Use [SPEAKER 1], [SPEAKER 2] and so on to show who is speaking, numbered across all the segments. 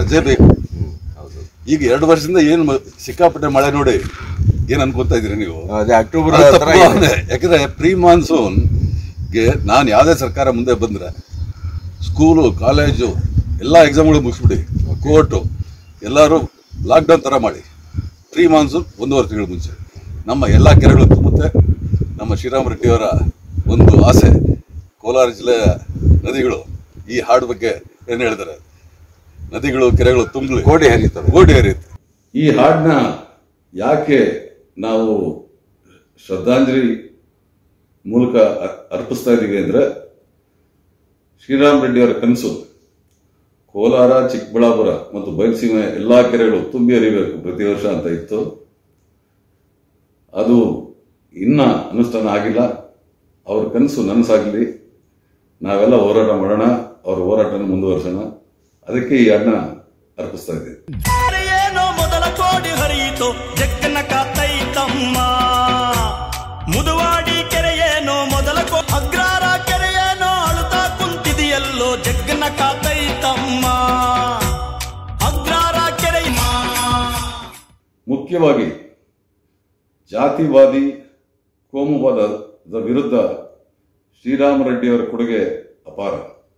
[SPEAKER 1] ರಜೆ ಬೇಕು ಈಗ ಎರಡು ವರ್ಷದಿಂದ ಏನು ಮ- ಸಿಕ್ಕಾಪಟ್ಟೆ ಮಳೆ ನೋಡಿ ಏನ್ ಅನ್ಕೋತಾ ಇದೀರಿ ನೀವು
[SPEAKER 2] ಅದೇ ಅಕ್ಟೋಬರ್
[SPEAKER 1] ಅದು
[SPEAKER 2] ಹತ್ರ
[SPEAKER 1] ತಪ್ಪು ಇದೆ. ಯಾಕಂದ್ರೆ ಪ್ರೀ ಮಾನ್ಸೂನ್ ಗೆ ನಾನು ಯಾವುದೇ ಸರ್ಕಾರ ಮುಂದೆ ಬಂದ್ರೆ ಸ್ಕೂಲು ಕಾಲೇಜು ಎಲ್ಲ ಎಕ್ಸಾಮ್ಗಳು ಮುಗಿಸ್ಬಿಡಿ ಕೋರ್ಟು ಎಲ್ಲರೂ ಲಾಕ್ಡೌನ್ ಥರ ಮಾಡಿ ಪ್ರೀ ಮಾನ್ಸೂನ್ ಒಂದೂವರೆ ತಿಂಗಳು ಮುಂಚೆ ನಮ್ಮ ಎಲ್ಲ ಕೆರೆಗಳು ತುಂಬುತ್ತೆ ನಮ್ಮ ಶ್ರೀರಾಮ ರೆಡ್ಡಿಯವರ ಒಂದು ಆಸೆ ಕೋಲಾರ ಜಿಲ್ಲೆಯ ನದಿಗಳು ಈ ಹಾಡು ಬಗ್ಗೆ ಏನು ಹೇಳ್ತಾರೆ ನದಿಗಳು ಕೆರೆಗಳು ತುಂಬಲಿ
[SPEAKER 2] ಕೋಡಿ ಹರಿತವೆ
[SPEAKER 1] ಓಡಿ ಹರಿಯುತ್ತೆ ಈ ಹಾಡನ್ನ ಯಾಕೆ ನಾವು ಶ್ರದ್ಧಾಂಜಲಿ ಮೂಲಕ ಅರ್- ಅರ್ಪಿಸ್ತಾ ಇದ್ದೀವಿ ಅಂದ್ರೆ ಶ್ರೀರಾಮ್ ರೆಡ್ಡಿ ಅವರ ಕನಸು ಕೋಲಾರ ಚಿಕ್ಕಬಳ್ಳಾಪುರ ಮತ್ತು ಬಯಲುಸೀಮೆ ಎಲ್ಲಾ ಕೆರೆಗಳು ತುಂಬಿ ಹರಿಬೇಕು ಪ್ರತಿ ವರ್ಷ ಅಂತ ಇತ್ತು ಅದು ಇನ್ನ ಅನುಷ್ಠಾನ ಆಗಿಲ್ಲ ಅವ್ರ ಕನಸು ನನಸಾಗಲಿ ನಾವೆಲ್ಲ ಹೋರಾಟ ಮಾಡೋಣ ಅವ್ರ ಹೋರಾಟನ ಮುಂದುವರ್ಸೋಣ ಅದಕ್ಕೆ ಈ ಹಾಡನ್ನ ಅರ್ಪಿಸ್ತಾ ಇದ್ದೀವಿ
[SPEAKER 3] ಏನೋ ಮೊದಲ ಕೋಡಿ ಹರಿಯಿತು ಜಕ್ಕನ ಕಾತೈತಮ್ಮ ಮುದುವಾಡಿ ಕೆರೆಯೇನೋ ಮೊದಲ ಕೋ ಅಗ್ರಾರ ಕೆರೆಯೇನೋ ಅಳುತ್ತಾ ಕುಂತಿದೆಯಲ್ಲೋ ಜಗ್ಗನ ಕಾತೈತಮ್ಮ ಅಗ್ರಾರ ಕೆರೆ
[SPEAKER 1] ಮುಖ್ಯವಾಗಿ ಜಾತಿವಾದಿ ಕೋಮುವಾದದ ವಿರುದ್ಧ ಶ್ರೀರಾಮ ರೆಡ್ಡಿಯವರ ಕೊಡುಗೆ ಅಪಾರ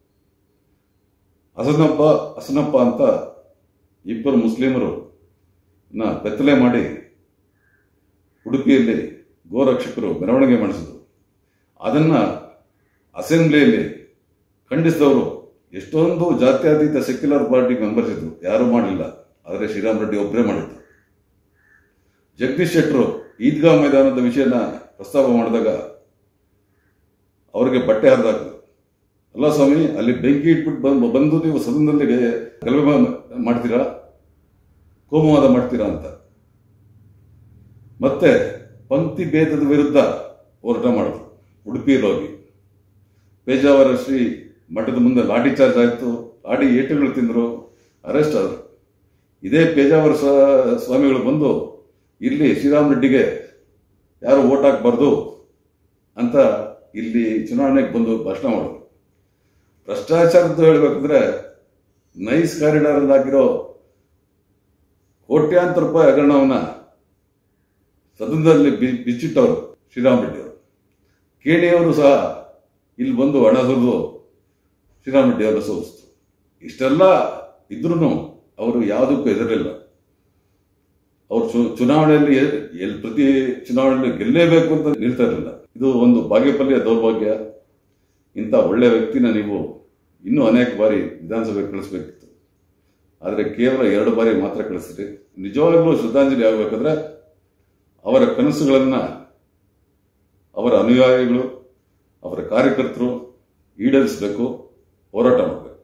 [SPEAKER 1] ಹಸನಪ್ಪ ಹಸನಪ್ಪ ಅಂತ ಇಬ್ಬರು ಮುಸ್ಲಿಮರು ನ ಬೆತ್ತಲೆ ಮಾಡಿ ಉಡುಪಿಯಲ್ಲಿ ಗೋರಕ್ಷಕರು ಮೆರವಣಿಗೆ ಮಾಡಿಸಿದ್ರು ಅದನ್ನ ಅಸೆಂಬ್ಲಿಯಲ್ಲಿ ಖಂಡಿಸಿದವರು ಎಷ್ಟೊಂದು ಜಾತ್ಯತೀತ ಸೆಕ್ಯುಲರ್ ಪಾರ್ಟಿ ಮೆಂಬರ್ಸ್ ಇದ್ರು ಯಾರೂ ಮಾಡಲಿಲ್ಲ ಆದರೆ ಶ್ರೀರಾಮ್ ರೆಡ್ಡಿ ಒಬ್ಬರೇ ಮಾಡಿದ್ರು ಜಗದೀಶ್ ಶೆಟ್ಟರು ಈದ್ಗಾ ಮೈದಾನದ ವಿಷಯನ ಪ್ರಸ್ತಾಪ ಮಾಡಿದಾಗ ಅವರಿಗೆ ಬಟ್ಟೆ ಹರಿದಾಕಿದ್ರು ಅಲ್ಲ ಸ್ವಾಮಿ ಅಲ್ಲಿ ಬೆಂಕಿ ಇಟ್ಬಿಟ್ಟು ಬಂದು ಬಂದು ನೀವು ಸದನದಲ್ಲಿ ಗಲಭೆ ಮಾ- ಮಾಡ್ತೀರಾ ಕೋಮುವಾದ ಮಾಡ್ತೀರಾ ಅಂತ ಮತ್ತೆ ಪಂಕ್ತಿ ಭೇದದ ವಿರುದ್ಧ ಹೋರಾಟ ಮಾಡಿದ್ರು ಉಡುಪಿಯಲ್ಲಿ ಹೋಗಿ ಪೇಜಾವರ ಶ್ರೀ ಮಠದ ಮುಂದೆ ಲಾಠಿ ಚಾರ್ಜ್ ಆಯ್ತು ಲಾಠಿ ಏಟುಗಳು ತಿಂದ್ರು ಅರೆಸ್ಟ್ ಆದ್ರು ಇದೇ ಪೇಜಾವರ ಸ್ವ- ಸ್ವಾಮಿಗಳು ಬಂದು ಇಲ್ಲಿ ಶ್ರೀರಾಮ್ ರೆಡ್ಡಿಗೆ ಯಾರು ಓಟ್ ಹಾಕ್ಬಾರ್ದು ಅಂತ ಇಲ್ಲಿ ಚುನಾವಣೆಗೆ ಬಂದು ಭಾಷಣ ಮಾಡೋದು ಭ್ರಷ್ಟಾಚಾರದ್ದು ಹೇಳ್ಬೇಕಂದ್ರೆ ನೈಸ್ ಕಾರಿಡಾರ್ ಅಲ್ಲಿ ಹಾಕಿರೋ ಕೋಟ್ಯಾಂತರ ರೂಪಾಯಿ ಹಗರಣವನ್ನ ಸದನದಲ್ಲಿ ಬಿ- ಬಿಚ್ಚಿಟ್ಟವರು ಶ್ರೀರಾಮ್ ರೆಡ್ಡಿ ಅವರು ಕೇಣಿಯವರು ಸಹ ಇಲ್ಲಿ ಬಂದು ಹಣ ಸುರಿದು ಶ್ರೀರಾಮ್ ರೆಡ್ಡಿ ಅವರ ಸೋಲಿಸ್ತು ಇಷ್ಟೆಲ್ಲ ಇದ್ರೂ ಅವರು ಯಾವುದಕ್ಕೂ ಹೆದರಿಲ್ಲ ಅವರು ಚು- ಚುನಾವಣೆಯಲ್ಲಿ ಎ- ಎಲ್ ಪ್ರತಿ ಚುನಾವಣೆಯಲ್ಲಿ ಗೆಲ್ಲೇಬೇಕು ಅಂತ ನಿಲ್ತಾ ಇರಲಿಲ್ಲ ಇದು ಒಂದು ಭಾಗ್ಯಪಲ್ಯ ದೌರ್ಭಾಗ್ಯ ಇಂಥ ಒಳ್ಳೆ ವ್ಯಕ್ತಿನ ನೀವು ಇನ್ನೂ ಅನೇಕ ಬಾರಿ ವಿಧಾನಸಭೆಗೆ ಕಳಿಸ್ಬೇಕಿತ್ತು ಆದರೆ ಕೇವಲ ಎರಡು ಬಾರಿ ಮಾತ್ರ ಕಳಿಸಿದ್ರಿ ನಿಜವಾಗ್ಲೂ ಶ್ರದ್ಧಾಂಜಲಿ ಆಗಬೇಕಾದ್ರೆ ಅವರ ಕನಸುಗಳನ್ನ ಅವರ ಅನುಯಾಯಿಗಳು ಅವರ ಕಾರ್ಯಕರ್ತರು ಈಡೇರಿಸಬೇಕು ಹೋರಾಟ ಮಾಡಬೇಕು